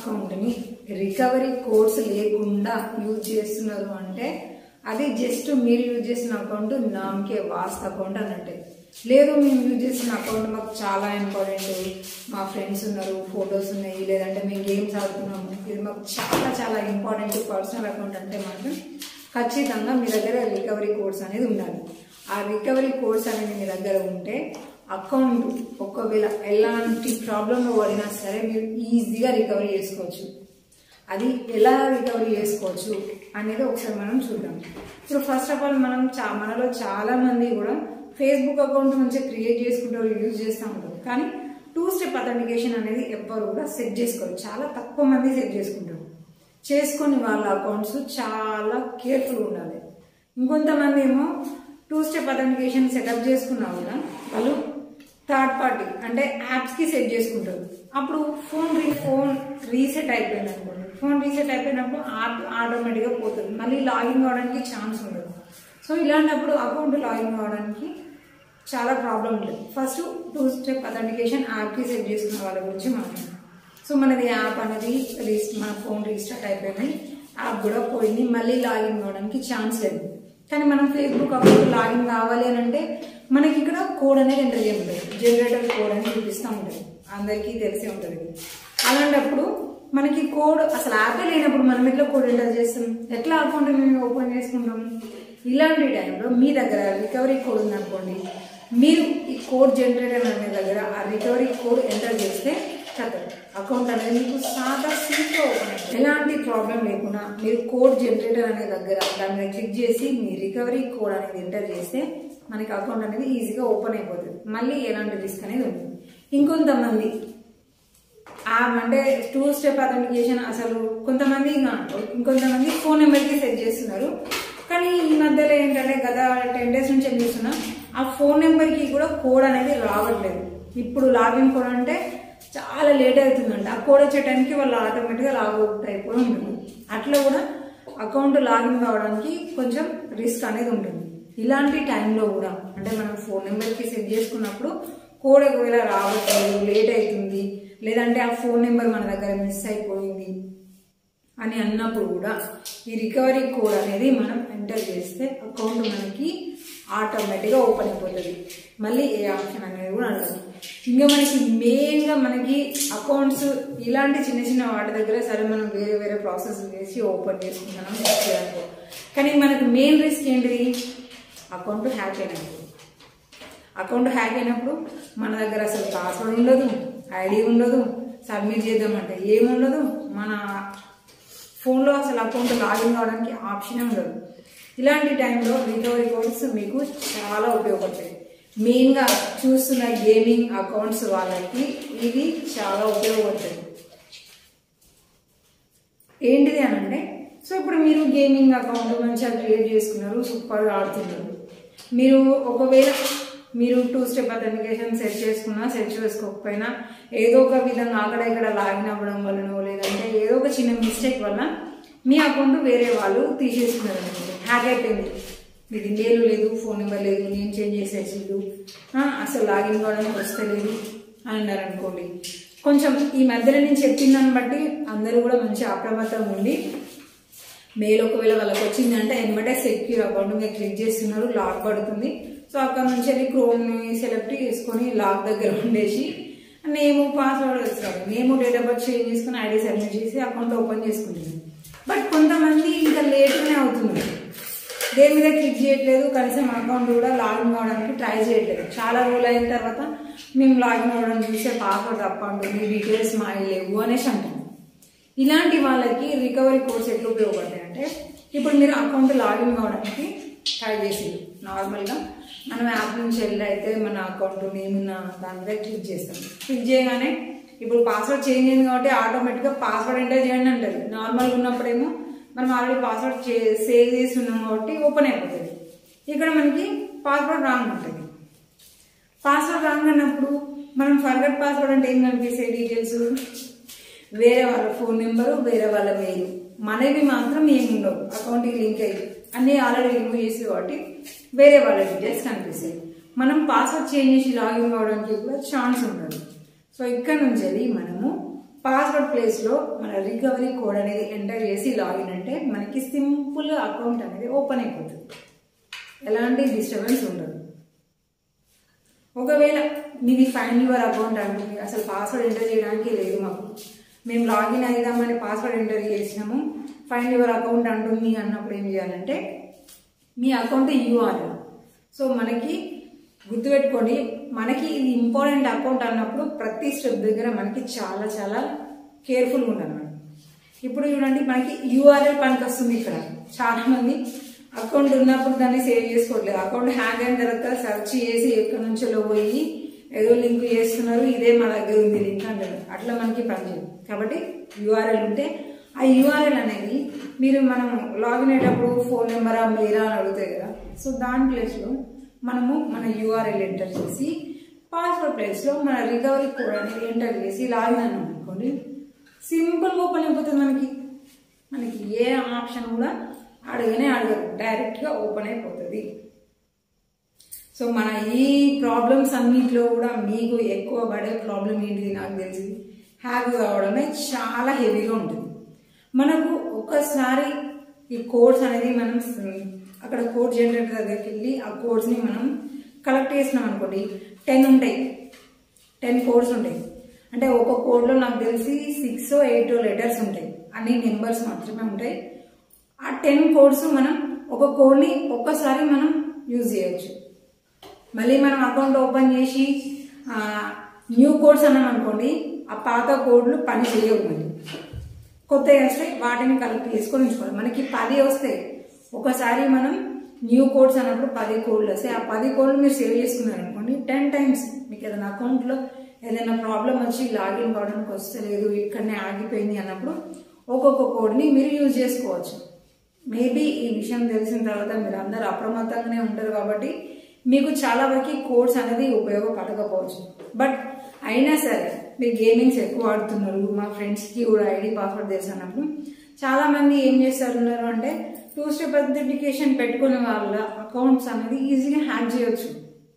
అకౌంట్ని recovery codes లేకుండా use చేస్తున్నారు అంటే అది జస్ట్ మీరు యూజ్ చేసిన అకౌంట్ నామకే వాస్త్ అకౌంట్ అన్నట్టే లేదు మేము యూజ్ చేసిన అకౌంట్ మాకు చాలా ఇంపార్టెంట్ మా ఫ్రెండ్స్ ఉన్నారు ఫొటోస్ ఉన్నాయి లేదంటే మేము గేమ్స్ ఆడుతున్నాము ఇది మాకు చాలా చాలా ఇంపార్టెంట్ పర్సనల్ అకౌంట్ అంటే మాత్రం ఖచ్చితంగా మీ దగ్గర రికవరీ కోడ్స్ అనేది ఉండాలి ఆ రికవరీ కోడ్స్ అనేది మీ దగ్గర ఉంటే అకౌంట్ ఒకవేళ ఎలాంటి ప్రాబ్లంలో పడినా సరే మీరు ఈజీగా రికవరీ చేసుకోవచ్చు అది ఎలా రికవరీ చేసుకోవచ్చు అనేది ఒకసారి మనం చూద్దాం ఇప్పుడు ఫస్ట్ ఆఫ్ ఆల్ మనం చా మనలో చాలా మంది కూడా ఫేస్బుక్ అకౌంట్ మంచిగా క్రియేట్ చేసుకుంటారు యూజ్ చేస్తూ ఉంటారు కానీ టూ స్టెప్ అథెంటికేషన్ అనేది ఎవ్వరు కూడా సెట్ చేసుకోరు చాలా తక్కువ మంది సెట్ చేసుకుంటారు చేసుకొని వాళ్ళ అకౌంట్స్ చాలా కేర్ఫుల్ ఉండాలి ఇంకొంతమంది ఏమో టూ స్టెప్ అథెంటికేషన్ సెటప్ చేసుకున్నా కూడా వాళ్ళు థర్డ్ పార్టీ అంటే యాప్స్కి సెట్ చేసుకుంటారు అప్పుడు ఫోన్ రీ ఫోన్ రీసెట్ అయిపోయింది అనుకోండి ఫోన్ రీసెట్ అయిపోయినప్పుడు యాప్ ఆటోమేటిక్గా పోతుంది మళ్ళీ లాగిన్ కావడానికి ఛాన్స్ ఉండదు సో ఇలాంటప్పుడు అకౌంట్ లాగిన్ కావడానికి చాలా ప్రాబ్లం ఉంటుంది ఫస్ట్ టూ స్టెప్ అథెంటికేషన్ యాప్కి సెట్ చేసుకున్న వాళ్ళ గురించి మాట్లాడదాం సో మనది యాప్ అనేది రీస్ మన ఫోన్ రీస్టార్ట్ అయిపోయింది యాప్ కూడా పోయింది మళ్ళీ లాగిన్ కావడానికి ఛాన్స్ లేదు కానీ మనం ఫేస్బుక్ అకౌంట్ లాగిన్ కావాలి అని అంటే మనకి ఇక్కడ కోడ్ అనేది ఎంటర్ చేయబడుతుంది జనరేటర్ కోడ్ అని చూపిస్తూ ఉంటుంది అందరికీ తెలిసే ఉంటుంది ఇది. అలాంటప్పుడు మనకి కోడ్ అసలు యాపే లేనప్పుడు మనం ఎట్లా కోడ్ ఎంటర్ చేస్తాం ఎట్లా అకౌంట్ మేము ఓపెన్ చేసుకుంటాం ఇలాంటి టైంలో మీ దగ్గర రికవరీ కోడ్ ఉందనుకోండి మీరు ఈ కోడ్ జనరేటర్ అనే దగ్గర ఆ రికవరీ కోడ్ ఎంటర్ చేస్తే కథ అకౌంట్ అనేది మీకు సాదా సింపుల్గా ఓపెన్ అవుతుంది. ఎలాంటి ప్రాబ్లం లేకుండా మీరు కోడ్ జనరేటర్ అనే దగ్గర దాని మీద క్లిక్ చేసి మీ రికవరీ కోడ్ అనేది ఎంటర్ చేస్తే మనకి అకౌంట్ అనేది ఈజీగా ఓపెన్ అయిపోతుంది మళ్ళీ ఎలాంటి రిస్క్ అనేది ఉంటుంది ఇంకొంతమంది ఆ అంటే టూ స్టెప్ అథెంటికేషన్ అసలు కొంతమంది ఇంకా ఇంకొంతమంది ఫోన్ నెంబర్కి సెట్ చేస్తున్నారు కానీ ఈ మధ్యలో ఏంటంటే గత టెన్ డేస్ నుంచి ఏం చేస్తున్నా ఆ ఫోన్ నెంబర్కి కూడా కోడ్ అనేది రావట్లేదు ఇప్పుడు లాగిన్ కోడ్ అంటే చాలా లేట్ అవుతుందంట ఆ కోడ్ వచ్చే టైంకి వాళ్ళు ఆటోమేటిక్గా లాగౌట్ అయిపోయి ఉంటుంది అట్లా కూడా అకౌంట్ లాగిన్ కావడానికి కొంచెం రిస్క్ అనేది ఉంటుంది ఇలాంటి టైంలో కూడా అంటే మనం ఫోన్ నెంబర్కి సెట్ చేసుకున్నప్పుడు కోడ్ ఒకవేళ రావట్లేదు లేట్ అవుతుంది లేదంటే ఆ ఫోన్ నెంబర్ మన దగ్గర మిస్ అయిపోయింది అని అన్నప్పుడు కూడా ఈ రికవరీ కోడ్ అనేది మనం ఎంటర్ చేస్తే అకౌంట్ మనకి ఆటోమేటిక్గా ఓపెన్ అయిపోతుంది మళ్ళీ ఏ ఆప్షన్ అనేది కూడా ఉండదు ఇంకా మనకి మెయిన్గా మనకి అకౌంట్స్ ఇలాంటి చిన్న చిన్న వాటి దగ్గర సరే మనం వేరే వేరే ప్రాసెస్ చేసి ఓపెన్ చేసుకుంటున్నాం చేయాలి కానీ మనకు మెయిన్ రిస్క్ ఏంటిది అకౌంట్ హ్యాక్ అయినప్పుడు అకౌంట్ హ్యాక్ అయినప్పుడు మన దగ్గర అసలు పాస్వర్డ్ ఉండదు ఐడి ఉండదు సబ్మిట్ చేద్దామంటే ఏముండదు మన ఫోన్లో అసలు అకౌంట్ లాగిన్ కావడానికి ఆప్షనే ఉండదు ఇలాంటి టైంలో రికవరీ కోడ్స్ మీకు చాలా ఉపయోగపడతాయి మెయిన్గా చూస్తున్న గేమింగ్ అకౌంట్స్ వాళ్ళకి ఇది చాలా ఉపయోగపడుతుంది ఏంటిది అని అంటే సో ఇప్పుడు మీరు గేమింగ్ అకౌంట్ మంచిగా క్రియేట్ చేసుకున్నారు సూపర్గా ఆడుతున్నారు మీరు ఒకవేళ మీరు టూ స్టెప్ అథెంటికేషన్ సెట్ చేసుకున్నా సెట్ చేసుకోకపోయినా ఏదో ఒక విధంగా అక్కడ ఇక్కడ లాగిన్ అవ్వడం వలనో లేదంటే ఏదో ఒక చిన్న మిస్టేక్ వల్ల మీ అకౌంట్ వేరే వాళ్ళు తీసేసుకున్నారు అనుకోండి హ్యాక్ అయిపోయింది ఇది మేలు లేదు ఫోన్ నెంబర్ లేదు నేను చేంజ్ చేసేసిండు ఆ, అసలు లాగిన్ కావడానికి వస్తలేదు అని అన్నారు అనుకోండి కొంచెం ఈ మధ్యలో నేను చెప్పిన దాన్ని బట్టి అందరూ కూడా మంచి అప్రమత్తంగా ఉండి మెయిల్ ఒకవేళ వాళ్ళకి వచ్చిందంటే ఎమ్మటే సెక్యూర్ అకౌంట్ మీద క్లిక్ చేస్తున్నారు లాక్ పడుతుంది సో అక్కడ నుంచి వెళ్ళి క్రోమ్ని సెలెక్ట్ చేసుకొని లాక్ దగ్గర ఉండేసి నేము పాస్వర్డ్ వస్తారు name date of birth change చేసుకుని ఐడి సబ్మిట్ చేసి అకౌంట్ ఓపెన్ చేసుకుంటున్నాను బట్ కొంతమంది ఇంకా లేట్గానే అవుతుంది దేని మీద క్లిక్ చేయట్లేదు కనీసం అకౌంట్ కూడా లాగిన్ కావడానికి ట్రై చేయట్లేదు చాలా రోజులు అయిన తర్వాత మేము లాగిన్ అవ్వడం చూసే పాస్వర్డ్ తప్పండి మీ డీటెయిల్స్ మా లేవు అనేసి అంటాం ఇలాంటి వాళ్ళకి రికవరీ కోర్స్ ఎట్లా ఉపయోగపడతాయి అంటే ఇప్పుడు మీరు అకౌంట్ లాగిన్ కావడానికి ట్రై చేసింది నార్మల్గా మనం యాప్ నుంచి వెళ్ళి అయితే మన అకౌంట్ నేమున్న దాని మీద క్లిక్ చేస్తాం క్లిక్ చేయగానే ఇప్పుడు పాస్వర్డ్ చేంజ్ అయింది కాబట్టి ఆటోమేటిక్గా పాస్వర్డ్ ఎంటర్ చేయండి అంటది నార్మల్గా ఉన్నప్పుడేమో మనం ఆల్రెడీ పాస్వర్డ్ సేవ్ చేసి ఉన్నాం కాబట్టి ఓపెన్ అయిపోతుంది ఇక్కడ మనకి పాస్వర్డ్ రాంగ్ ఉంటుంది పాస్వర్డ్ రాంగ్ అన్నప్పుడు మనం ఫర్గట్ పాస్వర్డ్ అంటే ఏం కనిపిస్తాయి డీటెయిల్స్ వేరే వాళ్ళ ఫోన్ నెంబరు వేరే వాళ్ళ మెయిల్ మనవి మాత్రం ఏమి ఉండవు అకౌంట్కి లింక్ అయ్యి అన్నీ ఆల్రెడీ రిమూవ్ చేసి కాబట్టి వేరే వాళ్ళ డీటెయిల్స్ కనిపిస్తాయి మనం పాస్వర్డ్ చేంజ్ చేసి లాగిన్ కావడానికి కూడా ఛాన్స్ ఉండదు సో ఇక్కడ నుంచి వెళ్ళి మనము పాస్వర్డ్ ప్లేస్లో మన రికవరీ కోడ్ అనేది ఎంటర్ చేసి లాగిన్ అంటే మనకి సింపుల్ అకౌంట్ అనేది ఓపెన్ అయిపోతుంది ఎలాంటి డిస్టర్బెన్స్ ఉండదు ఒకవేళ మీది ఫైన్ యువర్ అకౌంట్ అంటుంది అసలు పాస్వర్డ్ ఎంటర్ చేయడానికి లేదు మాకు మేము లాగిన్ అయిదామని పాస్వర్డ్ ఎంటర్ చేసినాము ఫైన్ యువర్ అకౌంట్ అంటుంది అన్నప్పుడు ఏం చేయాలంటే మీ అకౌంట్ యూఆర్ఎల్ సో మనకి గుర్తుపెట్టుకోండి మనకి ఇది ఇంపార్టెంట్ అకౌంట్ అన్నప్పుడు ప్రతి స్టెప్ దగ్గర మనకి చాలా చాలా కేర్ఫుల్గా ఉండాలి మనం ఇప్పుడు చూడండి మనకి యూఆర్ఎల్ పనికి వస్తుంది ఇక్కడ చాలా మంది అకౌంట్ ఉన్నప్పుడు దాన్ని సేవ్ చేసుకోవట్లేదు అకౌంట్ హ్యాంగ్ అయిన తర్వాత సెర్చ్ చేసి ఎక్కడి నుంచో పోయి ఏదో లింక్ చేస్తున్నారు ఇదే మా దగ్గర ఉంది లింక్ అంటారు అట్లా మనకి పనిచేయదు కాబట్టి యూఆర్ఎల్ ఉంటే ఆ యూఆర్ఎల్ అనేది మీరు మనం లాగిన్ అయ్యేటప్పుడు ఫోన్ నెంబరా మెయిలా అని అడుగుతాయి కదా సో దాని ప్లేస్లో మనము మన యూఆర్ఎల్ ఎంటర్ చేసి పాస్వర్డ్ ప్లేస్లో మన రికవరీ కోడ్ అనేది ఎంటర్ చేసి లాగిన్ అన్నాం అనుకోండి సింపుల్గా ఓపెన్ అయిపోతుంది మనకి మనకి ఏ ఆప్షన్ కూడా అడగనే అడగదు డైరెక్ట్గా ఓపెన్ అయిపోతుంది సో మన ఈ ప్రాబ్లమ్స్ అన్నింటిలో కూడా మీకు ఎక్కువ పడే ప్రాబ్లం ఏంటిది నాకు తెలిసి హ్యాక్ కావడమే చాలా హెవీగా ఉంటుంది మనకు ఒక్కసారి ఈ కోడ్స్ అనేది మనం అక్కడ కోడ్ జనరేటర్ దగ్గరికి వెళ్ళి ఆ కోడ్స్ని మనం కలెక్ట్ చేసినాం అనుకోండి టెన్ ఉంటాయి టెన్ కోడ్స్ ఉంటాయి అంటే ఒక కోడ్లో నాకు తెలిసి సిక్స్ ఎయిట్ లెటర్స్ ఉంటాయి అన్ని నెంబర్స్ మాత్రమే ఉంటాయి ఆ టెన్ కోడ్స్ మనం ఒక కోడ్ని ఒక్కసారి మనం యూజ్ చేయొచ్చు మళ్ళీ మనం అకౌంట్ ఓపెన్ చేసి న్యూ కోడ్స్ అన్నాం అనుకోండి ఆ పాత కోడ్లు పని చేయవు మళ్ళీ కొత్తవి వస్తే వాటిని కలెక్ట్ చేసుకొని ఉంచుకోవాలి మనకి పది వస్తాయి ఒకసారి మనం న్యూ కోడ్స్ అన్నప్పుడు పది కోడ్లు వస్తాయి ఆ పది కోడ్లు మీరు సేవ్ చేసుకున్నారు అనుకోండి టెన్ టైమ్స్ మీకు ఏదైనా అకౌంట్లో ఏదైనా ప్రాబ్లం వచ్చి లాగిన్ కావడానికి వస్తలేదు ఇక్కడనే ఆగిపోయింది అన్నప్పుడు ఒక్కొక్క కోడ్ని మీరు యూజ్ చేసుకోవచ్చు మేబీ ఈ విషయం తెలిసిన తర్వాత మీరు అందరు అప్రమత్తంగానే ఉంటారు కాబట్టి మీకు చాలా వరకు కోడ్స్ అనేది ఉపయోగపడకపోవచ్చు బట్ అయినా సరే మీరు గేమింగ్స్ ఎక్కువ ఆడుతున్నారు మా ఫ్రెండ్స్కి కూడా ఐడి పాస్వర్డ్ తెలుసు అన్నప్పుడు చాలా మంది ఏం చేస్తున్నారు అంటే టూ స్టెప్ అథెంటికేషన్ పెట్టుకునే వాళ్ళ అకౌంట్స్ అనేది ఈజీగా హ్యాక్ చేయొచ్చు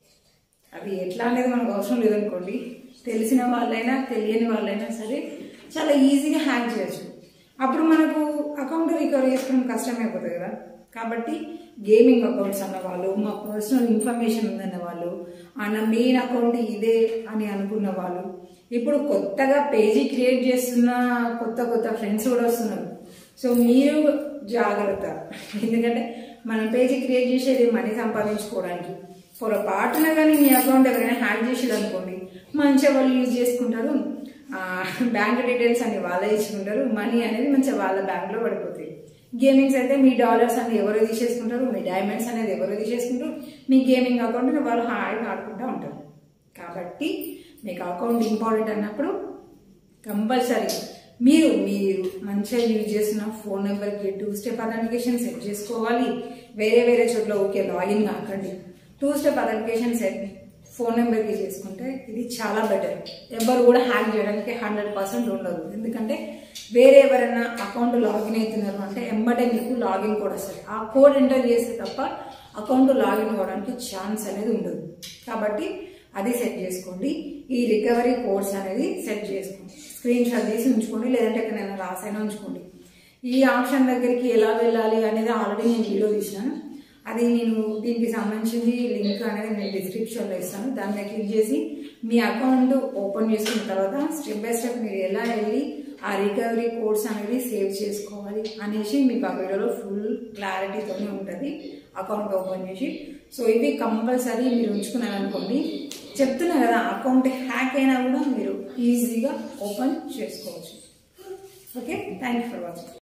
అది ఎట్లా అనేది మనకు అవసరం లేదనుకోండి తెలిసిన వాళ్ళైనా తెలియని వాళ్ళైనా సరే చాలా ఈజీగా హ్యాక్ చేయొచ్చు అప్పుడు మనకు అకౌంట్ రికవర్ చేసుకోవడం కష్టమైపోతుంది కదా కాబట్టి గేమింగ్ అకౌంట్స్ అన్న వాళ్ళు మా పర్సనల్ ఇన్ఫర్మేషన్ ఉందన్న వాళ్ళు అన్న మెయిన్ అకౌంట్ ఇదే అని అనుకున్న వాళ్ళు ఇప్పుడు కొత్తగా పేజీ క్రియేట్ చేస్తున్న కొత్త కొత్త ఫ్రెండ్స్ కూడా వస్తున్నారు సో మీరు జాగ్రత్త ఎందుకంటే మనం పేజీ క్రియేట్ చేసేది మనీ సంపాదించుకోవడానికి పొరపాటున కానీ మీ అకౌంట్ ఎవరైనా హ్యాక్ చేసేది అనుకోండి మంచిగా వాళ్ళు యూజ్ చేసుకుంటారు బ్యాంక్ డీటెయిల్స్ అన్ని వాళ్ళే ఇచ్చుకుంటారు మనీ అనేది మంచిగా వాళ్ళ బ్యాంక్లో పడిపోతాయి గేమింగ్స్ అయితే మీ డాలర్స్ అనేది ఎవరో తీసేసుకుంటారు మీ డైమండ్స్ అనేది ఎవరో తీసేసుకుంటారు మీ గేమింగ్ అకౌంట్ వాళ్ళు హాయిగా ఆడుకుంటూ ఉంటారు కాబట్టి మీకు అకౌంట్ ఇంపార్టెంట్ అన్నప్పుడు కంపల్సరీ మీరు మీరు మంచిగా యూజ్ చేసిన ఫోన్ నెంబర్కి టూ స్టెప్ అథెంటికేషన్ సెట్ చేసుకోవాలి వేరే వేరే చోట్ల ఓకే లాగిన్ కాకండి two step authentication set phone నెంబర్కి చేసుకుంటే ఇది చాలా బెటర్ ఎవరు కూడా హ్యాక్ చేయడానికి హండ్రెడ్ పర్సెంట్ ఉండదు ఎందుకంటే వేరే ఎవరైనా అకౌంట్ లాగిన్ అవుతున్నారు అంటే ఎంబటే మీకు లాగిన్ కోడ్ వస్తుంది ఆ కోడ్ ఎంటర్ చేస్తే తప్ప అకౌంట్ లాగిన్ అవ్వడానికి ఛాన్స్ అనేది ఉండదు కాబట్టి అది సెట్ చేసుకోండి ఈ రికవరీ కోడ్స్ అనేది సెట్ చేసుకోండి స్క్రీన్ షాట్ తీసి ఉంచుకోండి లేదంటే ఎక్కడైనా రాసైనా ఉంచుకోండి ఈ ఆప్షన్ దగ్గరికి ఎలా వెళ్ళాలి అనేది ఆల్రెడీ నేను వీడియో తీసినాను అది నేను దీనికి సంబంధించింది లింక్ అనేది నేను డిస్క్రిప్షన్లో ఇస్తాను దాన్ని మీద క్లిక్ చేసి మీ అకౌంట్ ఓపెన్ చేసుకున్న తర్వాత స్టెప్ బై స్టెప్ మీరు ఎలా వెళ్ళి ఆ రికవరీ కోడ్స్ అనేది సేవ్ చేసుకోవాలి అనేసి మీకు ఆ వీడియోలో ఫుల్ క్లారిటీతోనే ఉంటుంది అకౌంట్ ఓపెన్ చేసి సో ఇవి కంపల్సరీ మీరు ఉంచుకున్నారనుకోండి చెప్తున్నా కదా అకౌంట్ హ్యాక్ అయినా కూడా మీరు ఈజీగా ఓపెన్ చేసుకోవచ్చు okay thank you for watching